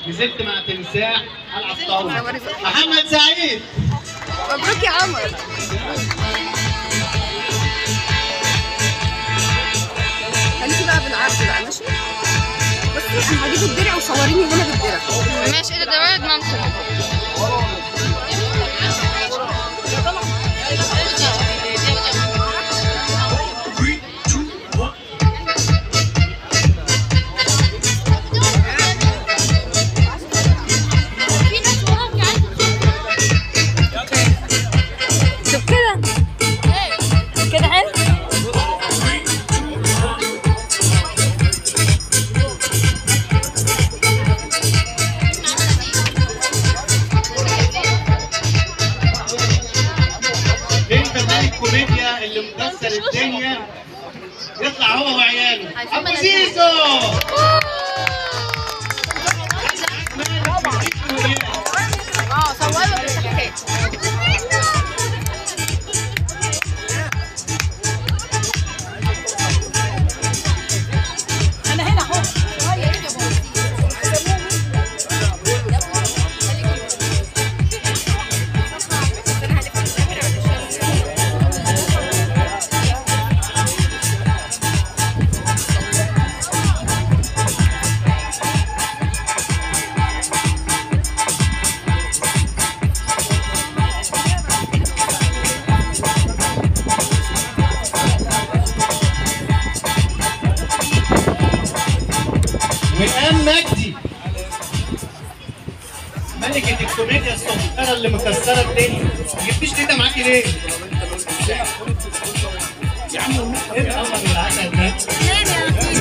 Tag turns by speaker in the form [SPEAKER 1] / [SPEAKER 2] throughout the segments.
[SPEAKER 1] نزلت مع تمساح العب طاوله محمد سعيد
[SPEAKER 2] مبروك يا عمر خليكي بقى بالعرض بقى ماشي بصي انا هجيب الدرع وصوريني هنا بالدرع
[SPEAKER 3] ماشي ايه ده ده ولد مامتك
[SPEAKER 2] شوف كده كده حلو
[SPEAKER 1] فين فنان الكوميديا اللي مكسر الدنيا يطلع هو وعياله ابو زيزو
[SPEAKER 3] اه صوروا بالشبكات
[SPEAKER 1] وقام مجدي ملكة الكوميديا الصغيرة اللي مكسرة الدنيا ما جبتيش تيتا معاكي ليه؟ يا عم ايه الامر بالعسل ده؟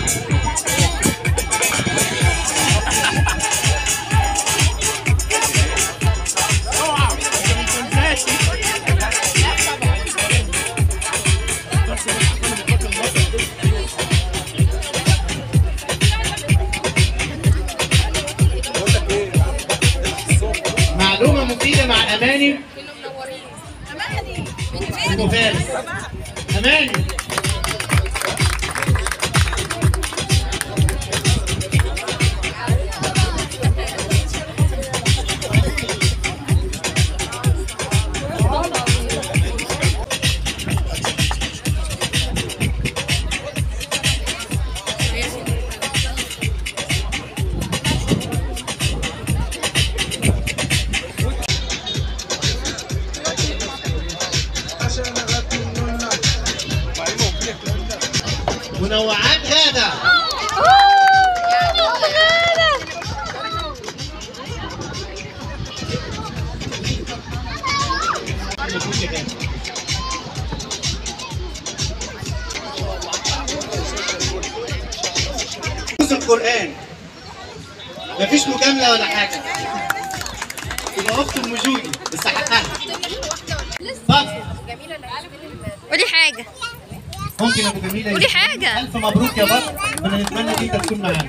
[SPEAKER 1] معلومة مفيدة مع أماني أبو فارس أماني منوعات غادة نص القرآن مفيش مجاملة ولا حاجة يبقى أخت أم جودي بس حقها اتفضل
[SPEAKER 3] قولي حاجة
[SPEAKER 1] ممكن ابو جميله
[SPEAKER 3] قولي حاجة.
[SPEAKER 1] الف مبروك يا بطل ربنا نتمنى ان انت تكون معانا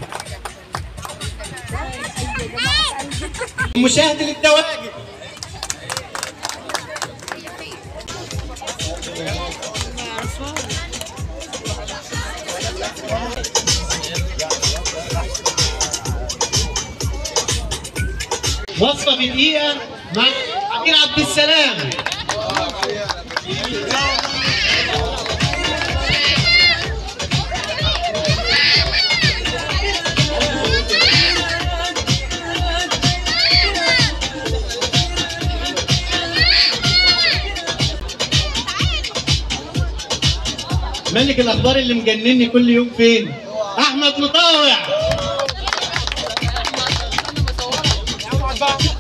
[SPEAKER 1] مشاهد للدواجن وصفه في دقيقه مع امير عبد السلام ملك الاخبار اللي مجنني كل يوم فين احمد مطاوع